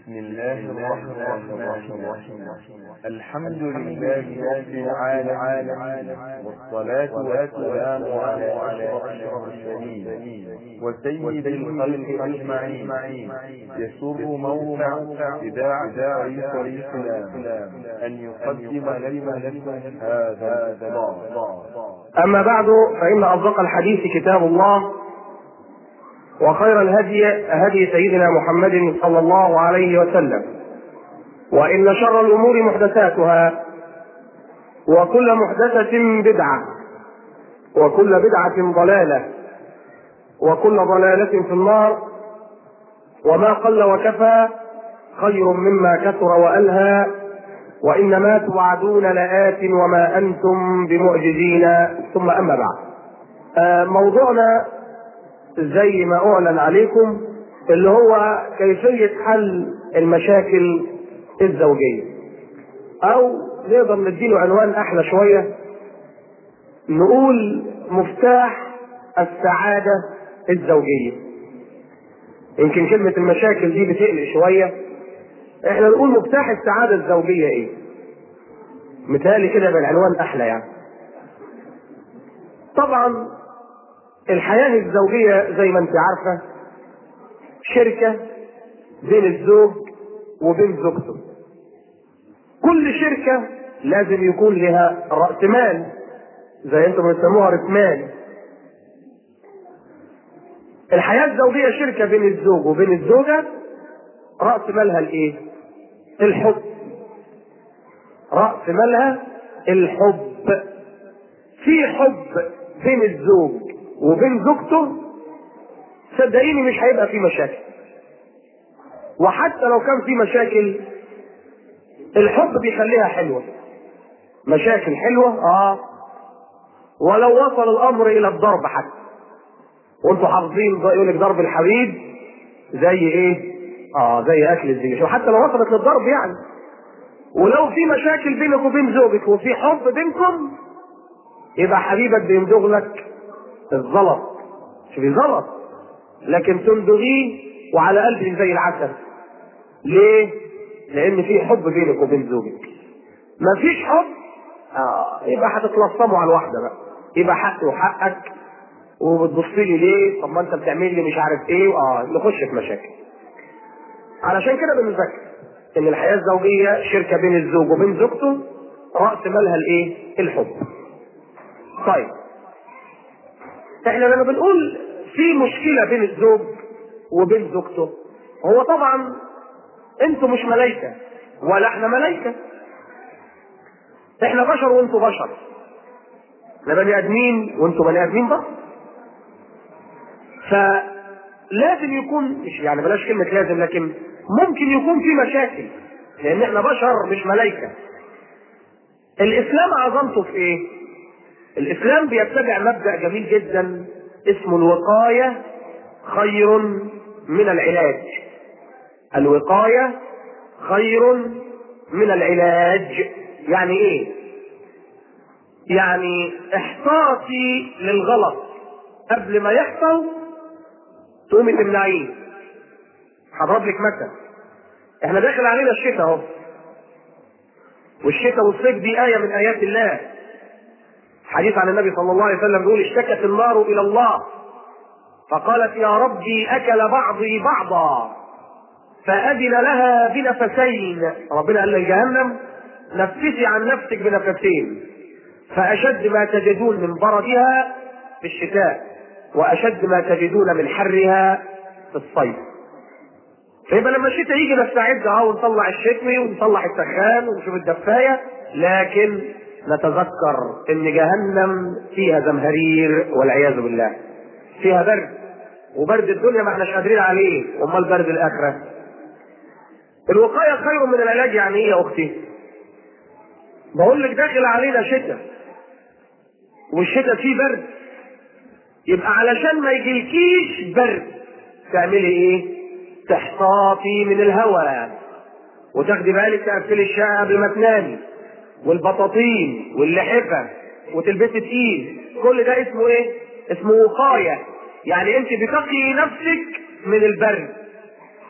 بسم الله الرحمن الرحيم الحمد لله رب العالمين والصلاة والسلام على أشرف المرسلين وسيد الخلق أجمعين يسر موقع إذاعة طريق الإسلام أن يقدم لكم هذا الإصدار أما بعد فإن أصدق الحديث كتاب الله وخير الهدي هدي سيدنا محمد صلى الله عليه وسلم وإن شر الأمور محدثاتها وكل محدثة بدعة وكل بدعة ضلالة وكل ضلالة في النار وما قل وكفى خير مما كثر وألهى وإنما توعدون لآت وما أنتم بمعجزين ثم أما بعد آه موضوعنا زي ما أعلن عليكم اللي هو كيفية حل المشاكل الزوجية أو نقدر نديله عنوان أحلى شوية نقول مفتاح السعادة الزوجية يمكن كلمة المشاكل دي بتقلق شوية احنا نقول مفتاح السعادة الزوجية ايه متهيألي كده يبقى العنوان أحلى يعني طبعا الحياة الزوجية زي ما انت عارفة شركة بين الزوج وبين زوجته كل شركة لازم يكون لها رأس مال زي انتم بتسموها رأس مال الحياة الزوجية شركة بين الزوج وبين الزوجة رأس مالها الايه؟ الحب رأس مالها الحب في حب بين الزوج وبين زوجته صدقيني مش هيبقى في مشاكل وحتى لو كان في مشاكل الحب بيخليها حلوة مشاكل حلوة اه ولو وصل الامر الى الضرب حتى وانتوا حافظين يقول لك ضرب الحبيب زي ايه اه زي اكل الزيش وحتى لو وصلت للضرب يعني ولو في مشاكل بينك وبين زوجك وفي حب بينكم يبقى حبيبك بيمدغ لك الزلط شوفي زلط لكن تندغيه وعلى قلبك زي العسل ليه؟ لأن في حب بينك وبين زوجك مفيش حب آه يبقى هتتلصموا على الواحدة بقى يبقى حقي وحقك وبتبص لي ليه؟ طب ما انت بتعمل لي مش عارف ايه اه نخش في مشاكل. علشان كده بنذكر ان الحياة الزوجية شركة بين الزوج وبين زوجته رأس مالها الايه؟ الحب. طيب احنا لما بنقول في مشكله بين الزوج وبين زوجته هو طبعا انتوا مش ملائكه ولا احنا ملائكه احنا بشر وانتوا بشر احنا بني ادمين وانتوا بني ادمين بقى فلازم يكون مش يعني بلاش كلمه لازم لكن ممكن يكون في مشاكل لان احنا بشر مش ملائكه الاسلام عظمته في ايه الاسلام بيتبع مبدا جميل جدا اسمه الوقايه خير من العلاج الوقايه خير من العلاج يعني ايه يعني احتاطي للغلط قبل ما يحصل تقومي تمنعيه هضرب لك مثل احنا داخل علينا الشتاء اهو والشتاء والصيف دي ايه من ايات الله حديث عن النبي صلى الله عليه وسلم بيقول اشتكت النار الى الله فقالت يا ربي اكل بعضي بعضا فاذن لها بنفسين ربنا قال لجهنم نفسي عن نفسك بنفسين فاشد ما تجدون من بردها في الشتاء واشد ما تجدون من حرها في الصيف فيبقى لما الشتاء يجي نستعد اه ونطلع الشتوي ونطلع السخان ونشوف الدفايه لكن نتذكر ان جهنم فيها زمهرير والعياذ بالله فيها برد وبرد الدنيا ما احناش قادرين عليه امال برد الاخره الوقايه خير من العلاج يعني ايه يا اختي بقول لك داخل علينا شتاء والشتاء فيه برد يبقى علشان ما يجيلكيش برد تعملي ايه تحتاطي من الهواء وتاخدي بالك تقفلي الشقه قبل ما تنامي والبطاطين واللحفه وتلبسي تقيل كل ده اسمه ايه اسمه وقايه يعني انت بتقي نفسك من البرد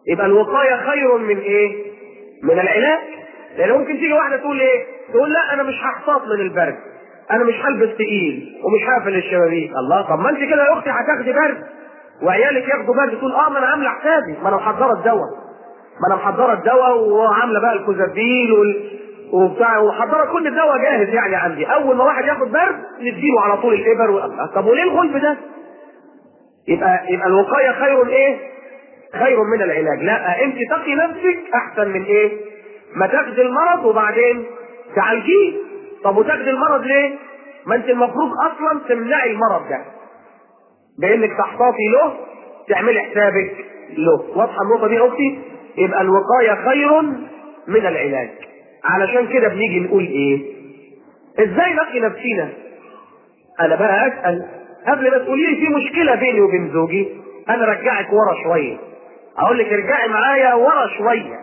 يبقى الوقايه خير من ايه من العلاج لان ممكن تيجي واحده تقول ايه تقول لا انا مش هحتاط من البرد انا مش هلبس تقيل ومش هقفل الشبابيك الله طب ما انت كده يا اختي هتاخدي برد وعيالك ياخدوا برد تقول اه ما انا عامله حسابي ما انا محضره الدواء ما انا محضره الدواء وعامله بقى الكوزابيل وال... وبتاع ومحضره كل الدواء جاهز يعني عندي اول ما واحد ياخد برد نديله على طول الابر و... طب وليه الغلب ده؟ يبقى يبقى الوقايه خير ايه؟ خير من العلاج لا انت تقي نفسك احسن من ايه؟ ما تاخدي المرض وبعدين تعالجيه طب وتاخدي المرض ليه؟ ما انت المفروض اصلا تمنعي المرض ده بانك تحتاطي له تعملي حسابك له واضحه النقطه دي يا اختي يبقى الوقايه خير من العلاج علشان كده بنيجي نقول ايه ازاي نقي نفسينا انا بقى اسال قبل ما تقولي لي في مشكله بيني وبين زوجي انا رجعك ورا شويه اقول لك ارجعي معايا ورا شويه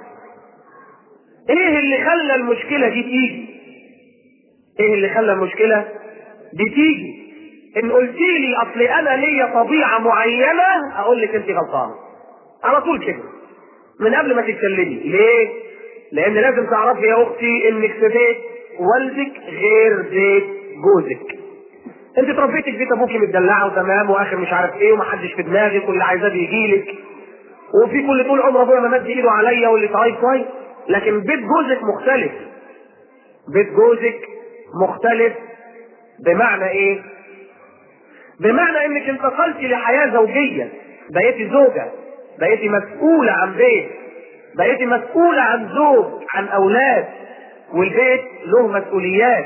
ايه اللي خلى المشكله دي تيجي ايه اللي خلى المشكله دي تيجي ان قلت لي اصل انا ليا طبيعه معينه اقول لك انت غلطانه على طول كده من قبل ما تتكلمي ليه لان لازم تعرفي يا اختي انك في بيت والدك غير بيت جوزك انت اتربيتي في بيت ابوكي متدلعه وتمام واخر مش عارف ايه ومحدش في دماغك واللي عايزاه بيجيلك وفي كل طول عمر ابويا ما مد ايده عليا واللي طيب كويس لكن بيت جوزك مختلف بيت جوزك مختلف بمعنى ايه بمعنى انك انتقلتي لحياه زوجيه بقيتي زوجه بقيتي مسؤوله عن بيت بقيتي مسؤوله عن زوج عن اولاد والبيت له مسؤوليات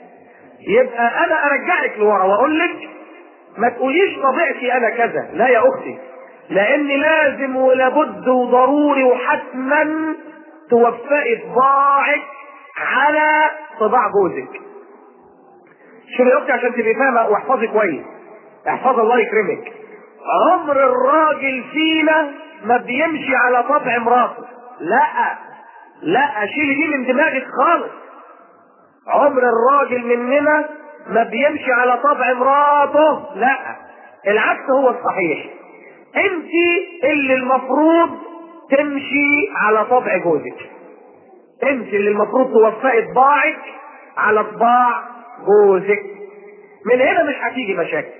يبقى انا ارجعك لورا واقول لك ما تقوليش طبيعتي انا كذا لا يا اختي لان لازم ولابد وضروري وحتما توفقي طباعك على طباع جوزك شوفي يا اختي عشان تبقي فاهمه واحفظي كويس احفظ الله يكرمك عمر الراجل فينا ما بيمشي على طبع مراته لا لا شيلي دي من دماغك خالص عمر الراجل مننا ما بيمشي على طبع مراته لا العكس هو الصحيح انت اللي المفروض تمشي على طبع جوزك انت اللي المفروض توفقي طباعك على طباع جوزك من هنا مش هتيجي مشاكل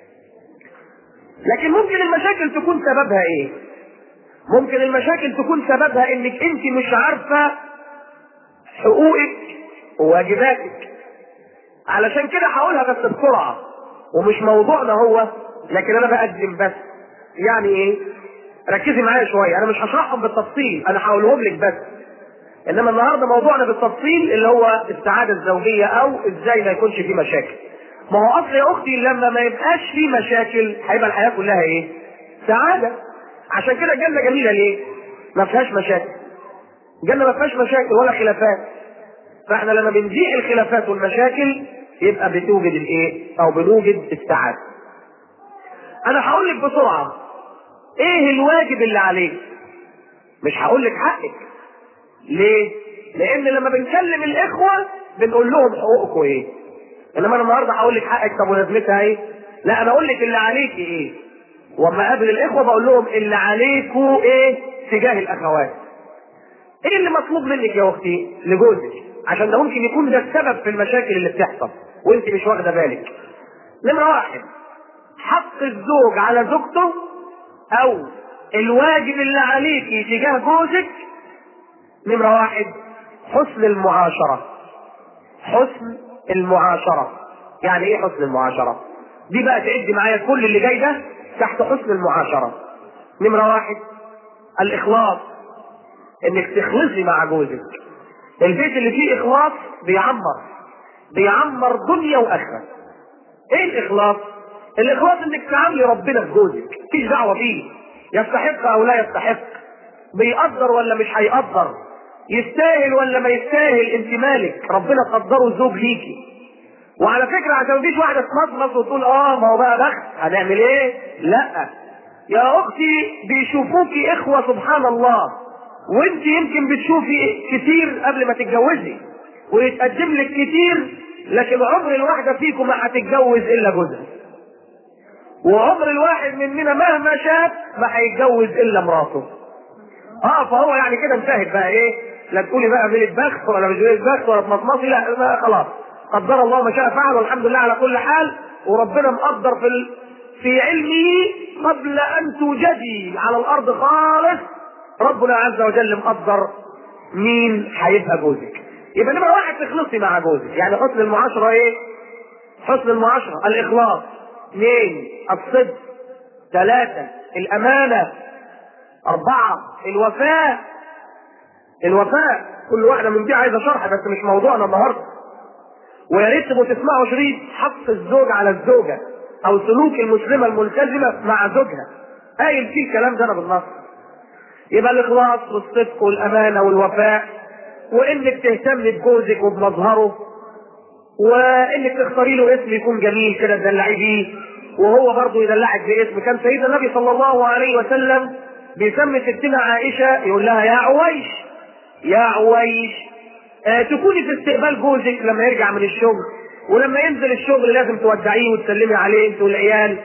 لكن ممكن المشاكل تكون سببها ايه ممكن المشاكل تكون سببها انك انت مش عارفه حقوقك وواجباتك علشان كده هقولها بس بسرعه ومش موضوعنا هو لكن انا بقدم بس يعني ايه ركزي معايا شويه انا مش هشرحهم بالتفصيل انا هقولهم لك بس انما النهارده موضوعنا بالتفصيل اللي هو السعاده الزوجيه او ازاي ما يكونش في مشاكل ما هو اصل يا اختي لما ما يبقاش في مشاكل هيبقى الحياه كلها ايه سعاده عشان كده الجنه جميله ليه ما فيهاش مشاكل الجنه ما فيهاش مشاكل ولا خلافات فاحنا لما بنزيح الخلافات والمشاكل يبقى بتوجد الايه او بنوجد السعاده انا هقول لك بسرعه ايه الواجب اللي عليك مش هقول لك حقك ليه لان لما بنكلم الاخوه بنقول لهم حقوقكم ايه انما انا النهارده هقول لك حقك طب ولازمتها ايه لا انا اقول لك اللي عليكي ايه واما اقابل الاخوه بقول لهم اللي عليكوا ايه تجاه الاخوات ايه اللي مطلوب منك يا اختي لجوزك عشان ده ممكن يكون ده السبب في المشاكل اللي بتحصل وانت مش واخده بالك نمره واحد حق الزوج على زوجته او الواجب اللي عليكي تجاه جوزك نمره واحد حسن المعاشره حسن المعاشره يعني ايه حسن المعاشره دي بقى تعد معايا كل اللي جاي ده تحت حسن المعاشره نمره واحد الاخلاص انك تخلصي مع جوزك البيت اللي فيه اخلاص بيعمر بيعمر دنيا واخره ايه الاخلاص الاخلاص انك تعاملي ربنا في جوزك مفيش دعوه بيه يستحق او لا يستحق بيقدر ولا مش هيقدر يستاهل ولا ما يستاهل انت مالك ربنا قدره زوج ليكي وعلى فكره عشان مفيش واحده تمصمص وتقول اه ما هو بقى بخت هنعمل ايه لا يا اختي بيشوفوكي اخوه سبحان الله وانت يمكن بتشوفي كتير قبل ما تتجوزي ويتقدم لك كتير لكن عمر الواحده فيكم ما هتتجوز الا جوزها وعمر الواحد مننا مهما شاف ما هيتجوز الا مراته اه فهو يعني كده انتهت بقى ايه لا تقولي بقى ميلة بخت ولا مش ميلة بخت ولا مطمطي لا لا خلاص قدر الله ما شاء فعل والحمد لله على كل حال وربنا مقدر في ال... في علمه قبل ان توجدي على الارض خالص ربنا عز وجل مقدر مين هيبقى جوزك يبقى نمرة واحد تخلصي مع جوزك يعني حسن المعاشرة ايه حسن المعاشرة الإخلاص اثنين الصدق ثلاثة الأمانة أربعة الوفاء الوفاء كل واحدة من دي عايزة شرح بس مش موضوعنا النهاردة ويا ريت تبقوا تسمعوا شريط حق الزوج على الزوجة أو سلوك المسلمة الملتزمة مع زوجها قايل فيه الكلام ده أنا بالنص يبقى الإخلاص والصدق والأمانة والوفاء وإنك تهتمي بجوزك وبمظهره وانك تختاري له اسم يكون جميل كده تدلعيه بيه وهو برضه يدلعك باسم كان سيدنا النبي صلى الله عليه وسلم بيسمي ستنا عائشه يقول لها يا عويش يا عويش آه تكوني في استقبال جوزك لما يرجع من الشغل ولما ينزل الشغل لازم تودعيه وتسلمي عليه انت والعيال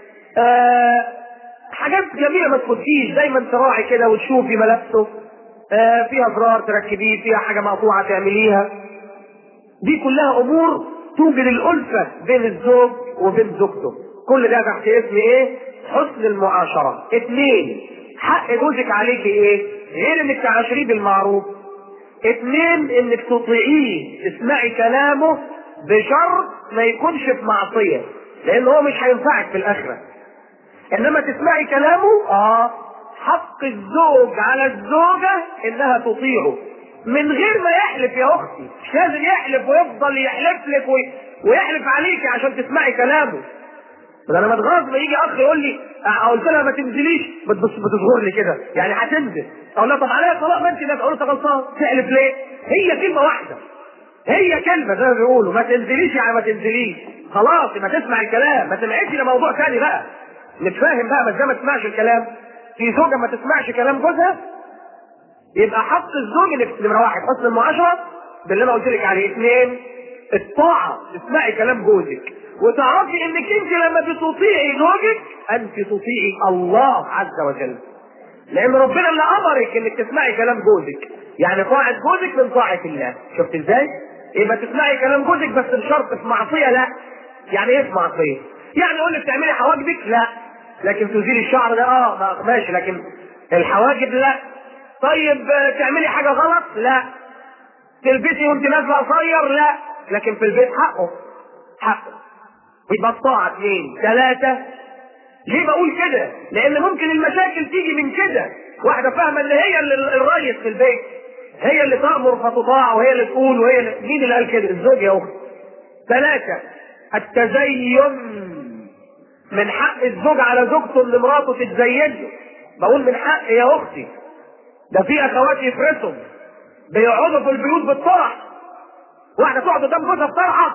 آه حاجات جميله ما تفوتكيش دايما تراعي كده وتشوفي ملابسه آه فيها زرار تركبيه فيها حاجه مقطوعه تعمليها دي كلها امور توجد الالفه بين الزوج وبين زوجته كل ده تحت اسم ايه حسن المعاشره اثنين حق جوزك عليك ايه غير انك تعاشريه بالمعروف اثنين انك تطيعيه تسمعي كلامه بشرط ما يكونش في معصيه لان هو مش هينفعك في الاخره انما تسمعي كلامه اه حق الزوج على الزوجه انها تطيعه من غير ما يحلف يا اختي مش لازم يحلف ويفضل يحلف لك وي... ويحلف عليك عشان تسمعي كلامه ده انا متغاظ ما يجي اخ يقول لي قلت لها ما تنزليش بتبص بتصغر لي كده يعني هتنزل اقول لها طب عليا طلاق ما انت ناس اقول لها غلطان تحلف ليه؟ هي كلمه واحده هي كلمه زي ما بيقولوا ما تنزليش يعني ما تنزليش خلاص ما تسمع الكلام ما تنعيش لموضوع ثاني بقى نتفاهم بقى ما ما تسمعش الكلام في زوجه ما تسمعش كلام جوزها يبقى حق الزوج انك نمره واحد حسن المعاشره باللي انا قلت لك عليه اثنين الطاعه تسمعي كلام جوزك وتعرفي انك انت لما بتطيعي زوجك انت تطيعي الله عز وجل لان ربنا اللي امرك انك تسمعي كلام جوزك يعني طاعه جوزك من طاعه الله شفت ازاي يبقى تسمعي كلام جوزك بس بشرط في معصيه لا يعني ايه في معصيه يعني يقول لك تعملي حواجبك لا لكن تزيلي الشعر ده اه ماشي لكن الحواجب لا طيب تعملي حاجة غلط؟ لا. تلبسي وانت نازلة قصير؟ لا. لكن في البيت حقه. حقه. يبقى الطاعة اثنين، ثلاثة. ليه بقول كده؟ لأن ممكن المشاكل تيجي من كده. واحدة فاهمة إن هي اللي الريس في البيت. هي اللي تأمر فتطاع وهي اللي تقول وهي اللي... مين اللي قال كده؟ الزوج يا أختي. ثلاثة التزين من حق الزوج على زوجته إن مراته تتزين له. بقول من حق يا أختي ده في اخوات يفرسوا بيقعدوا في البيوت بالطرح واحده تقعد قدام جوزها بطرحه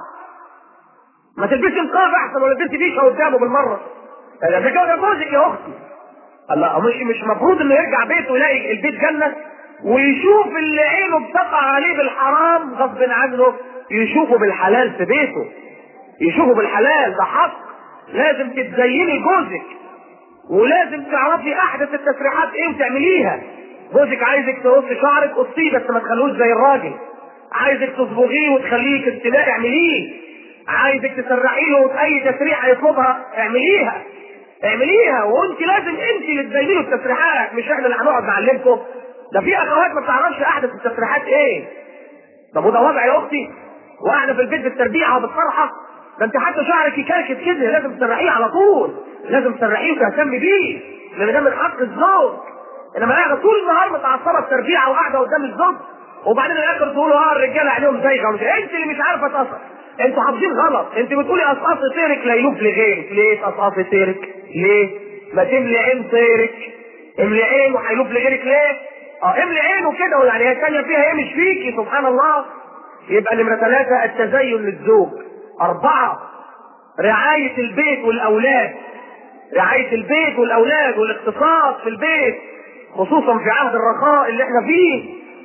ما تلبسي نقاب احسن ولا تلبسي فيشه قدامه بالمره ده ده جوزك يا اختي الله مش مش المفروض انه يرجع بيته يلاقي البيت جنه ويشوف اللي عينه بتقع عليه بالحرام غصب عنه يشوفه بالحلال في بيته يشوفه بالحلال ده حق لازم تتزيني جوزك ولازم تعرفي احدث التسريحات ايه وتعمليها جوزك عايزك تقص شعرك قصيه بس ما تخلوش زي الراجل عايزك تصبغيه وتخليه كاستلاء اعمليه عايزك تسرحي له اي تسريحه يطلبها اعمليها اعمليها وانت لازم انت اللي تبيني له التسريحات مش احنا اللي هنقعد نعلمكم ده في اخوات ما بتعرفش احدث التسريحات ايه طب وده وضع يا اختي وقاعده في البيت بالتربيعه وبالفرحه ده انت حتى شعرك يكركس كده لازم تسرحيه على طول لازم تسرحيه وتهتمي بيه لان ده من حق الزوج انما قاعده طول النهار متعصبه بتربيعه وقاعده قدام الزوج وبعدين الاخر تقولوا اه الرجاله عليهم زيغه ومش انت اللي مش عارفه تقصر انتوا حافظين غلط انت بتقولي قصقص طيرك لا يلوف لغيرك ليه تقصقص طيرك ليه ما تملي عين طيرك املي عين وهيلوف لغيرك ليه اه املي عينه كده يعني هي الثانيه فيها ايه مش فيكي سبحان الله يبقى نمره ثلاثه التزين للزوج اربعه رعايه البيت والاولاد رعايه البيت والاولاد والاقتصاد في البيت خصوصا في عهد الرخاء اللي احنا فيه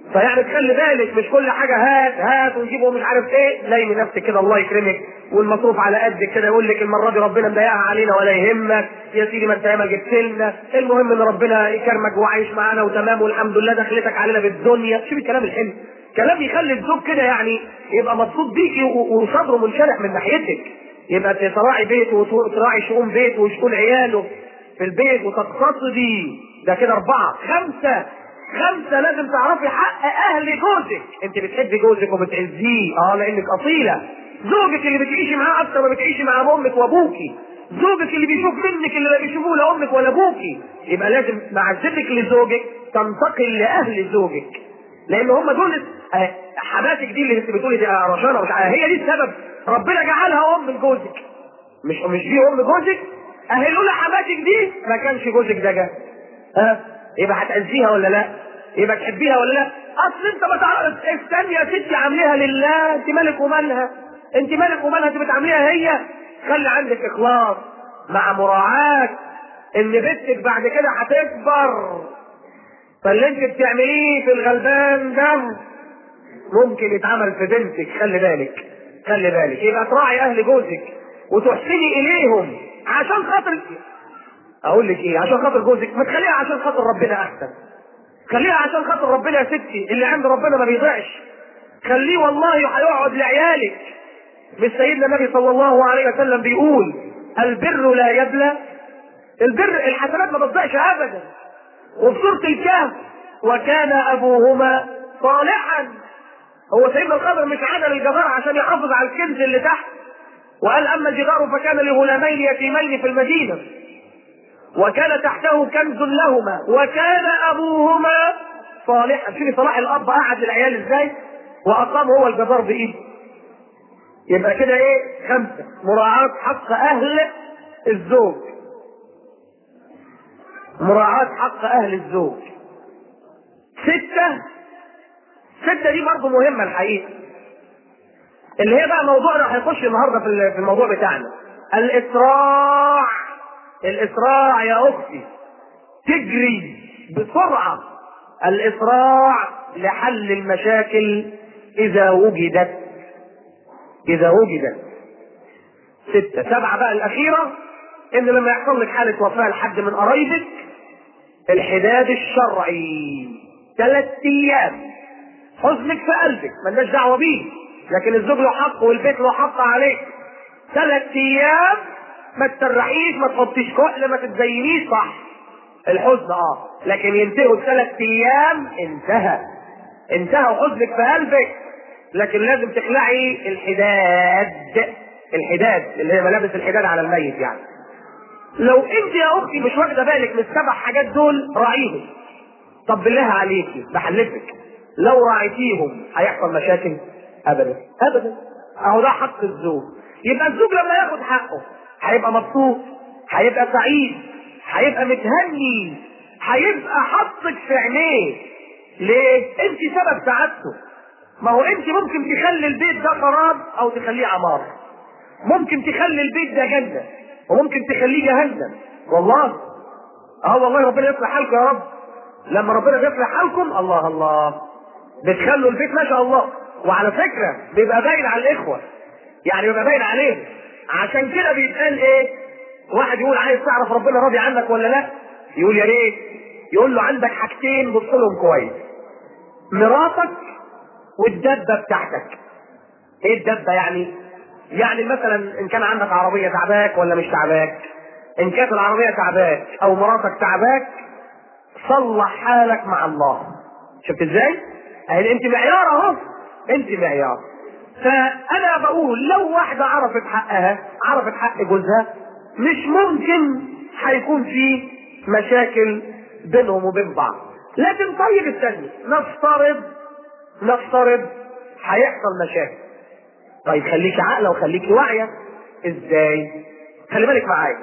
فيعني تخلي بالك مش كل حاجه هات هات ونجيبه مش عارف ايه لين نفسك كده الله يكرمك والمصروف على قدك كده يقول لك المره دي ربنا مضايقها علينا ولا يهمك يا سيدي ما انت ياما جبت لنا المهم ان ربنا يكرمك وعايش معانا وتمام والحمد لله دخلتك علينا بالدنيا شوف الكلام الحلو كلام يخلي الزوج كده يعني يبقى مبسوط بيكي و- وصدره منشرح من ناحيتك يبقى تراعي بيته وتراعي شؤون بيته وشؤون عياله في البيت وتقتصدي ده كده أربعة خمسة خمسة لازم تعرفي حق أهل جوزك أنت بتحبي جوزك وبتعزيه أه لأنك أصيلة زوجك اللي بتعيشي معاه أكتر ما بتعيشي مع أمك وأبوكي زوجك اللي بيشوف منك اللي لا بيشوفوه لا أمك ولا أبوكي يبقى لازم معزتك لزوجك تنتقل لأهل زوجك لأن هم دول آه، حماتك دي اللي انت بتقولي دي آه، رشانة مش عارف، هي دي السبب ربنا جعلها أم لجوزك مش مش دي ام جوزك اهي لولا حماتك دي ما كانش جوزك ده جه ها يبقى هتأذيها ولا لا يبقى تحبيها ولا لا اصل انت ما تعرف استني يا ستي عامليها لله انت مالك ومالها انت مالك ومالها انت بتعامليها هي خلي عندك اخلاص مع مراعاة ان بنتك بعد كده هتكبر فاللي انت بتعمليه في الغلبان ده ممكن يتعمل في بنتك خلي بالك خلي بالك يبقى تراعي اهل جوزك وتحسني اليهم عشان خاطر اقول لك ايه عشان خاطر جوزك ما تخليها عشان خاطر ربنا احسن خليها عشان خاطر ربنا يا ستي اللي عند ربنا ما بيضيعش خليه والله هيقعد لعيالك مش سيدنا النبي صلى الله عليه وسلم بيقول البر لا يبلى البر الحسنات ما بتضيعش ابدا وفي سوره الكهف وكان ابوهما صالحا هو سيدنا الخضر مش عدل الجبار عشان يحافظ على الكنز اللي تحت وقال اما الجدار فكان لغلامين يتيمين في المدينه وكان تحته كنز لهما وكان ابوهما صالحا شوفي صلاح الاب قعد للعيال ازاي واقام هو الجدار بايده يبقى كده ايه خمسه مراعاه حق اهل الزوج مراعاه حق اهل الزوج سته سته دي برضه مهمه الحقيقه اللي هي بقى موضوعنا هيخش النهارده في في الموضوع بتاعنا الاسراع الاسراع يا اختي تجري بسرعه الاسراع لحل المشاكل اذا وجدت اذا وجدت ستة سبعة بقى الأخيرة إن لما يحصل لك حالة وفاة لحد من قرايبك الحداد الشرعي ثلاث أيام حزنك في قلبك مالناش دعوة بيه لكن الزوج له حق والبيت له حق عليك ثلاث ايام ما تسرحيش ما تحطيش كحل ما تتزينيش صح الحزن اه لكن ينتهوا الثلاث ايام انتهى انتهى حزنك في قلبك لكن لازم تخلعي الحداد الحداد اللي هي ملابس الحداد على الميت يعني لو انت يا اختي مش واخده بالك من السبع حاجات دول راعيهم طب بالله عليكي بحلفك لو راعيتيهم هيحصل مشاكل ابدا ابدا اهو ده حق الزوج يبقى الزوج لما ياخد حقه هيبقى مبسوط هيبقى سعيد هيبقى متهني هيبقى حطك في عينيه ليه؟ انت سبب سعادته ما هو انت ممكن تخلي البيت ده خراب او تخليه عمار ممكن تخلي البيت ده جنة وممكن تخليه جهنم والله اه والله ربنا يصلح حالكم يا رب لما ربنا بيصلح حالكم الله الله بتخلوا البيت ما شاء الله وعلى فكره بيبقى باين على الاخوه يعني بيبقى باين عليهم عشان كده بيتقال ايه واحد يقول عايز تعرف ربنا راضي عنك ولا لا يقول يا ريت يقول له عندك حاجتين بص لهم كويس مراتك والدبه بتاعتك ايه الدبه يعني يعني مثلا ان كان عندك عربيه تعباك ولا مش تعباك ان كانت العربيه تعباك او مراتك تعباك صلح حالك مع الله شفت ازاي اهي انت معيار اهو انت معيار فانا بقول لو واحده عرفت حقها عرفت حق جوزها مش ممكن هيكون في مشاكل بينهم وبين بعض لكن طيب استني نفترض نفترض هيحصل مشاكل طيب خليكي عاقله وخليكي واعيه ازاي خلي بالك معايا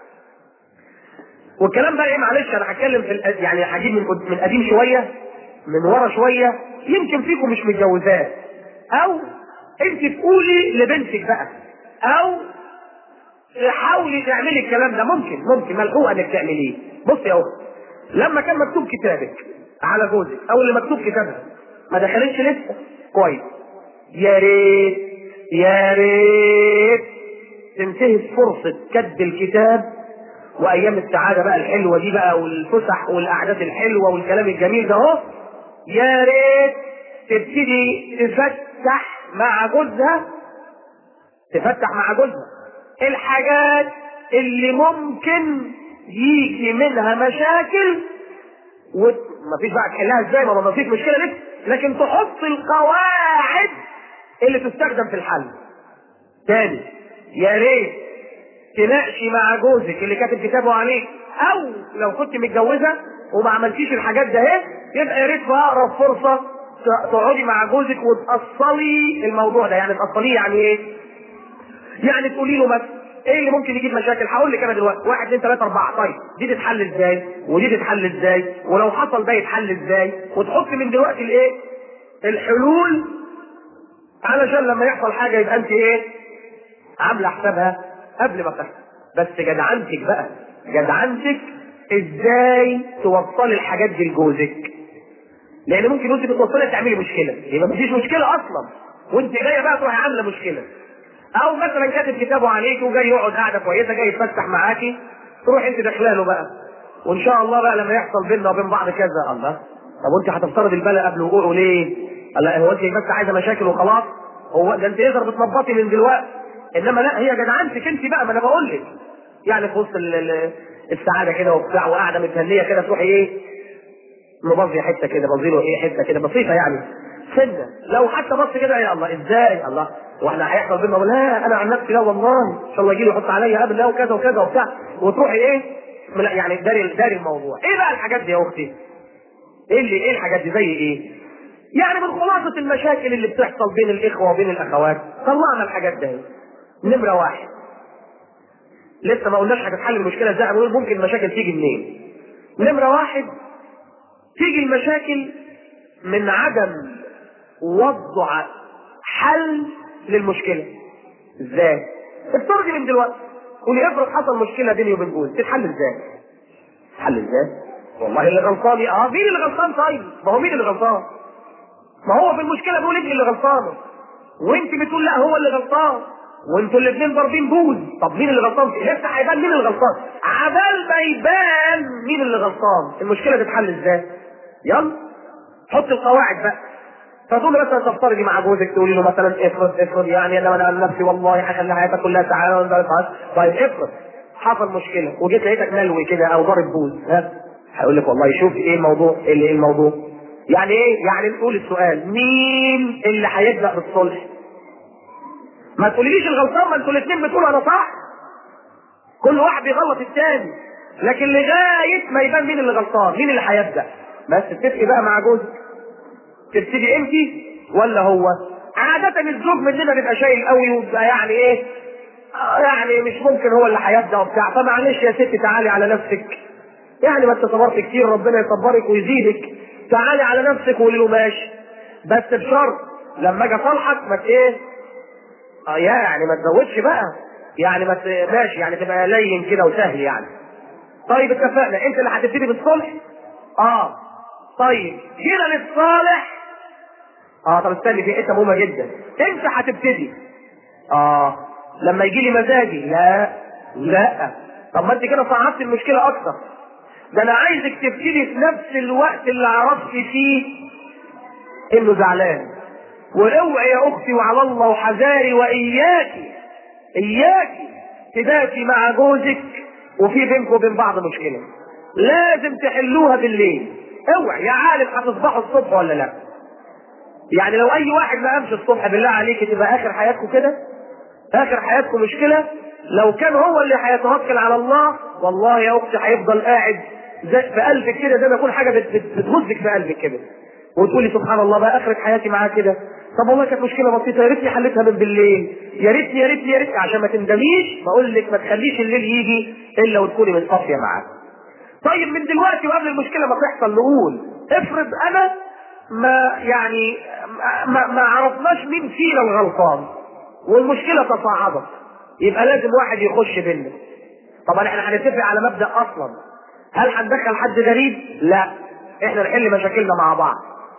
والكلام ده ايه معلش انا هتكلم في الأد... يعني هجيب من قد- من قديم شويه من ورا شويه يمكن فيكم مش متجوزات او انت تقولي لبنتك بقى او حاولي تعملي الكلام ده ممكن ممكن ملحوقه انك تعمليه بصي يا اخت لما كان مكتوب كتابك على جوزك او اللي مكتوب كتابها ما دخلتش لسه كويس يا ريت يا ريت تنتهز فرصة كتب الكتاب وايام السعادة بقى الحلوة دي بقى والفسح والاعداد الحلوة والكلام الجميل ده اهو يا ريت تبتدي تفتح مع جوزها تفتح مع جوزها الحاجات اللي ممكن يجي منها مشاكل ومفيش بقى تحلها ازاي ما مفيش مشكله لسه لكن تحط القواعد اللي تستخدم في الحل تاني يا ريت تناقشي مع جوزك اللي كاتب كتابه عليك او لو كنت متجوزه وما عملتيش الحاجات ده اهي يبقى يا ريت في اقرب فرصه تقعدي مع جوزك وتأصلي الموضوع ده يعني تأصليه يعني ايه؟ يعني تقولي له مثلا ايه اللي ممكن يجيب مشاكل هقول لك انا دلوقتي واحد اثنين ثلاثة أربعة طيب دي تتحل ازاي ودي تتحل ازاي ولو حصل ده يتحل ازاي وتحط من دلوقتي الايه الحلول علشان لما يحصل حاجة يبقى انت ايه عاملة حسابها قبل ما تحصل بس جدعنتك بقى جدعنتك ازاي توصلي الحاجات دي لجوزك لان ممكن وانت بتوصلي تعملي مشكله يبقى مفيش مشكله اصلا وانت جايه بقى تروحي عامله مشكله او مثلا كاتب كتابه عليك وجاي يقعد قاعده كويسه جاي يتفتح معاكي تروح انت داخله له بقى وان شاء الله بقى لما يحصل بيننا وبين بعض كذا الله طب وانت هتفترض البلاء قبل وقوعه ليه؟ الله هو انت بس عايزه مشاكل وخلاص هو ده انت يقدر بتنبطي من دلوقتي انما لا هي جدعنتك انت بقى ما انا بقول لك يعني في وسط ال- ال- السعاده كده وبتاع وقاعده متهنيه كده تروحي ايه نبظي حته كده بظيله ايه حته كده بسيطه يعني سنه لو حتى بص كده يا الله ازاي الله واحنا هيحصل بينا لا انا عن نفسي لا والله ان شاء الله يجي له يحط عليا قبل لا وكذا وكذا وبتاع وتروحي ايه لا يعني داري داري الموضوع ايه بقى الحاجات دي يا اختي ايه اللي ايه الحاجات دي زي ايه يعني من خلاصه المشاكل اللي بتحصل بين الاخوه وبين الاخوات طلعنا الحاجات دي نمره واحد لسه ما قلناش هتتحل المشكله ازاي هنقول ممكن المشاكل تيجي منين نمره واحد تيجي المشاكل من عدم وضع حل للمشكلة ازاي افترضي من دلوقتي قولي افرض حصل مشكلة بيني وبين جوزي تتحل ازاي تتحل ازاي والله اللي غلطان اه مين اللي غلطان طيب ما هو مين اللي غلطان ما هو في المشكلة بيقول انت اللي غلطانة وانت بتقول لا هو اللي غلطان وانتوا الاثنين ضاربين بوز طب مين اللي غلطان لسه هيبان مين اللي غلطان عبال ما يبان مين اللي غلطان المشكله تتحل ازاي يلا حط القواعد بقى فتقول له مثلا تفترضي مع جوزك تقولي له مثلا افرض افرض يعني انا انا عن نفسي والله هخلي حياتك كلها سعاده وانت عارف طيب افرض حصل مشكله وجيت لقيتك ملوي كده او ضارب بوز ها هيقول لك والله شوف ايه الموضوع ايه اللي- ايه الموضوع يعني ايه يعني نقول السؤال مين اللي هيبدا بالصلح ما تقوليليش الغلطان ما انتوا الاثنين بتقولوا انا صح كل واحد بيغلط الثاني لكن لغايه ما يبان مين اللي غلطان مين اللي هيبدا بس تتفقي بقى مع جوزك تبتدي انت ولا هو عادة الزوج مننا بيبقى شايل قوي وبيبقى يعني ايه آه يعني مش ممكن هو اللي هيبدا وبتاع فمعلش يا ستي تعالي على نفسك يعني ما انت صبرت كتير ربنا يصبرك ويزيدك تعالي على نفسك وقولي له ماشي بس بشرط لما اجي اصالحك ما ت- ايه اه يا يعني ما تزودش بقى يعني ما ت- ماشي يعني تبقى لين كده وسهل يعني طيب اتفقنا انت اللي هتبتدي بالصلح اه طيب جينا للصالح اه طب استني في حته مهمه جدا انت هتبتدي اه لما يجي لي مزاجي لا لا طب ما انت كده صعبت المشكله اكتر ده انا عايزك تبتدي في نفس الوقت اللي عرفت فيه انه زعلان واوعي يا اختي وعلى الله وحذاري واياكي اياكي تباتي مع جوزك وفي بينكم وبين بعض مشكله لازم تحلوها بالليل اوعي يا عالم هتصبحوا الصبح ولا لا يعني لو اي واحد ما قامش الصبح بالله عليك تبقى اخر حياتكم كده اخر حياتكم مشكله لو كان هو اللي هيتوكل على الله والله يا اختي هيفضل قاعد زي في قلبك كده زي ما يكون حاجه بت- بت- بتغزك في قلبك كده وتقولي سبحان الله بقى اخرة حياتي معاه كده طب والله كانت مشكله بسيطه يا ريتني حلتها من بالليل يا ريتني يا ريتني يا ريتني عشان ما تندميش بقول لك ما تخليش الليل يجي الا وتكوني متصافيه معاه طيب من دلوقتي وقبل المشكله ما تحصل نقول افرض انا ما يعني ما, ما عرفناش مين فينا الغلطان والمشكله تصاعدت يبقى لازم واحد يخش بينا طبعا احنا هنتفق على مبدا اصلا هل هندخل حد غريب؟ لا احنا نحل مشاكلنا مع بعض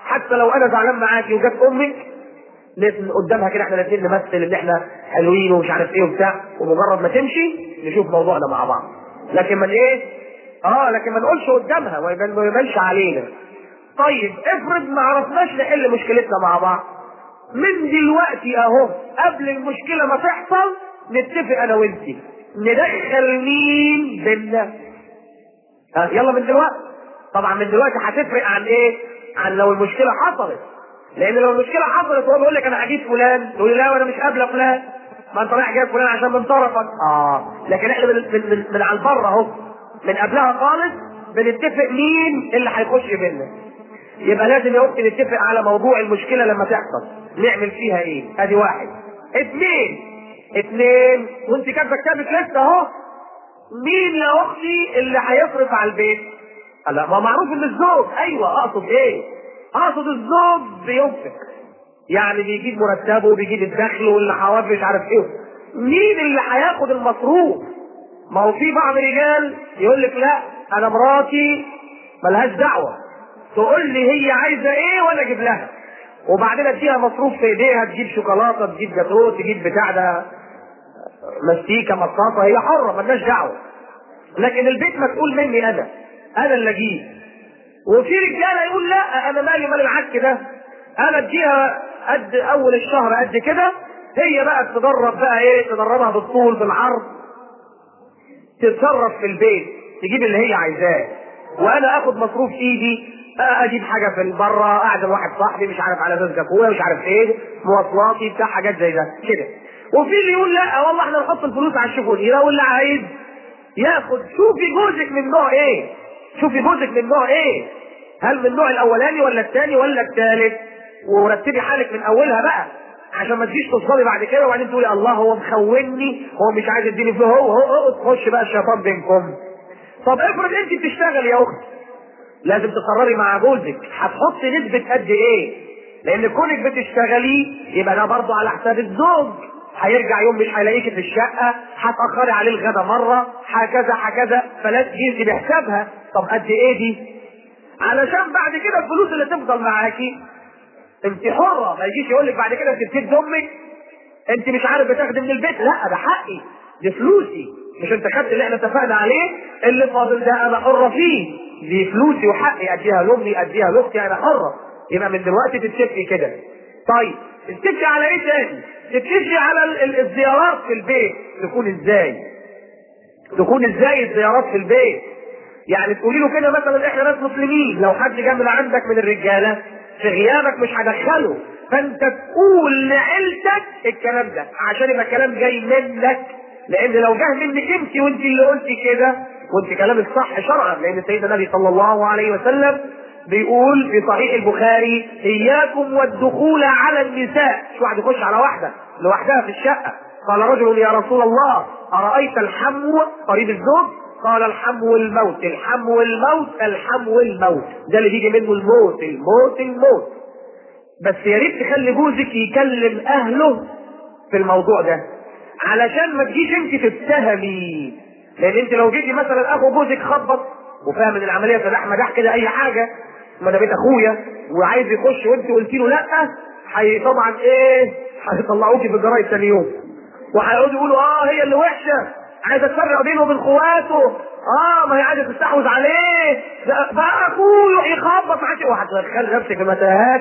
حتى لو انا زعلان معاكي وجت امك ن- قدامها كده احنا الاثنين نمثل ان احنا حلوين ومش عارف ايه وبتاع ومجرد ما تمشي نشوف موضوعنا مع بعض لكن من ايه اه لكن ما نقولش قدامها ويبان- ما يبانش علينا طيب افرض ما عرفناش نحل مشكلتنا مع بعض من دلوقتي اهو قبل المشكله ما تحصل نتفق انا وانتي ندخل مين بينا ها يلا من دلوقتي طبعا من دلوقتي هتفرق عن ايه عن لو المشكله حصلت لان لو المشكله حصلت وهو بيقول لك انا هجيب فلان تقول لي لا وانا مش قابله فلان ما انت رايح جايب فلان عشان من طرفك اه لكن احنا من من من, من على البر اهو من قبلها خالص بنتفق مين اللي هيخش بينا يبقى لازم يا اختي نتفق على موضوع المشكله لما تحصل نعمل فيها ايه ادي واحد اثنين اثنين وانت كاتبه كتابك لسه اهو مين يا اختي اللي هيصرف على البيت لا ما معروف ان الزوج ايوه اقصد ايه اقصد الزوج بينفق يعني بيجيب مرتبه وبيجيب الدخل واللي حوافز مش عارف ايه مين اللي هياخد المصروف ما هو في بعض الرجال يقول لك لا انا مراتي ملهاش دعوه تقول لي هي عايزه ايه وانا اجيب لها وبعدين اديها مصروف في ايديها تجيب شوكولاته تجيب جاتوه تجيب بتاع ده مستيكه مصاصه هي حره ملناش دعوه لكن البيت مسؤول مني انا انا اللي اجيب وفي رجاله يقول لا انا مالي مال العك ده انا اديها قد اول الشهر قد كده هي بقى تدرب بقى ايه تدربها بالطول بالعرض تتصرف في البيت تجيب اللي هي عايزاه وانا اخد مصروف ايدي اجيب حاجه في بره اعزم واحد صاحبي مش عارف على زوج اخويا مش عارف ايه مواصلاتي بتاع حاجات زي ده كده وفي اللي يقول لا والله احنا نحط الفلوس على الشيفون لو اللي عايز ياخد شوفي جوزك من نوع ايه شوفي جوزك من نوع ايه هل من النوع الاولاني ولا الثاني ولا الثالث ورتبي حالك من اولها بقى عشان ما تجيش تصدمي بعد كده وبعدين تقولي الله هو مخوني هو مش عايز يديني فلوس هو هو هو تخش بقى الشيطان بينكم طب افرض انت بتشتغلي يا اختي لازم تقرري مع جوزك هتحطي نسبة قد ايه لان كونك بتشتغلي يبقى ده برضه على حساب الزوج هيرجع يوم مش هيلاقيكي في الشقة هتأخري عليه الغدا مرة هكذا هكذا فلازم تجيبي بحسابها طب قد ايه دي علشان بعد كده الفلوس اللي تفضل معاكي انت حرة ما يجيش يقول لك بعد كده انت بتدي امك انت مش عارف بتاخدي من البيت لا ده حقي دي فلوسي مش انت خدت اللي احنا اتفقنا عليه اللي فاضل ده انا حرة فيه دي فلوسي وحقي اديها لامي اديها لاختي انا حرة يبقى من دلوقتي تتفقي كده طيب تتفقي على ايه تاني تتفقي على ال- ال- الزيارات في البيت تكون ازاي تكون ازاي الزيارات في البيت يعني تقولي له كده مثلا احنا ناس مسلمين لو حد جه من عندك من الرجاله في غيابك مش هدخله فانت تقول لعيلتك الكلام ده عشان يبقى الكلام جاي منك لان لو جه منك انت وانت اللي قلتي كده وانت كلامك صح شرعا لان سيدنا النبي صلى الله عليه وسلم بيقول في صحيح البخاري اياكم والدخول على النساء مش واحد يخش على واحده لوحدها في الشقه قال رجل يا رسول الله ارايت الحمو قريب الزوج قال الحمو الموت الحمو الموت الحمو الموت ده اللي بيجي منه الموت الموت الموت بس يا ريت تخلي جوزك يكلم اهله في الموضوع ده علشان ما تجيش انت تتهمي لان انت لو جيتي مثلا اخو جوزك خبط وفاهم ان العمليه سلاح مداح كده اي حاجه ما ده بيت اخويا وعايز يخش وانت قلتي له لا حي طبعا ايه هيطلعوكي في الجرايد ثاني يوم وهيقعدوا يقولوا اه هي اللي وحشه عايزه تفرق بينه وبين اخواته اه ما هي عايزه تستحوذ عليه ده بقى اخوه يخبط معاك وهتدخل نفسك في متاهات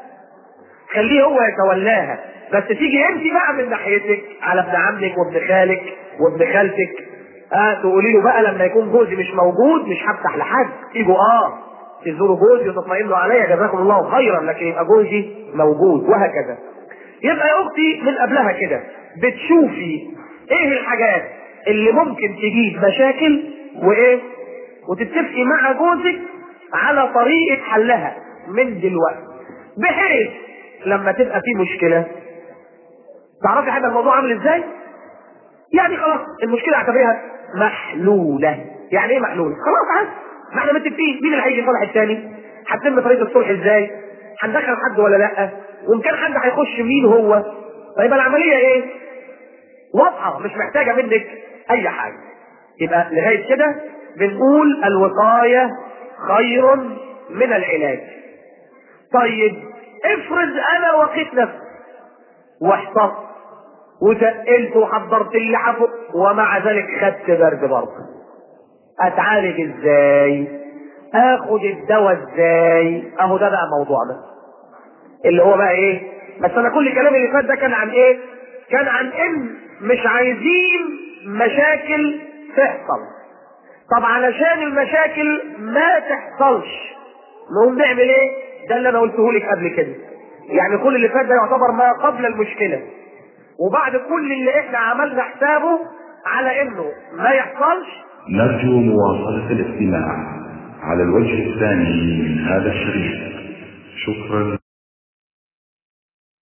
خليه هو يتولاها بس تيجي انت بقى من ناحيتك على ابن عمك وابن خالك وابن خالتك اه تقولي له بقى لما يكون جوزي مش موجود مش هفتح لحد تيجوا اه تزوروا جوزي وتطمئنوا عليا جزاكم الله خيرا لكن يبقى جوزي موجود وهكذا يبقى يا اختي من قبلها كده بتشوفي ايه الحاجات اللي ممكن تجيب مشاكل وايه وتتفقي مع جوزك على طريقة حلها من دلوقتي بحيث لما تبقى في مشكلة تعرفي حاجة الموضوع عامل ازاي؟ يعني خلاص المشكلة اعتبريها محلولة يعني ايه محلولة؟ خلاص عادي ما احنا متفقين مين اللي هيجي يصالح الثاني؟ هتتم طريقة الصلح ازاي؟ هندخل حد ولا لا؟ وان كان حد هيخش مين هو؟ فيبقى العملية ايه؟ واضحة مش محتاجة منك أي حاجة. يبقى لغاية كده بنقول الوقاية خير من العلاج. طيب افرض انا وقيت نفسي واحترت وتقلت وحضرت اللي حفظ ومع ذلك خدت برد برضه اتعالج ازاي اخد الدواء ازاي اهو ده بقى موضوعنا اللي هو بقى ايه بس انا كل كلامي اللي فات ده كان عن ايه كان عن ان مش عايزين مشاكل تحصل طب علشان المشاكل ما تحصلش نقوم نعمل ايه ده اللي انا قلته لك قبل كده يعني كل اللي فات ده يعتبر ما قبل المشكله وبعد كل اللي احنا عملنا حسابه على انه ما يحصلش نرجو مواصلة الاستماع على الوجه الثاني من هذا الشريط شكرا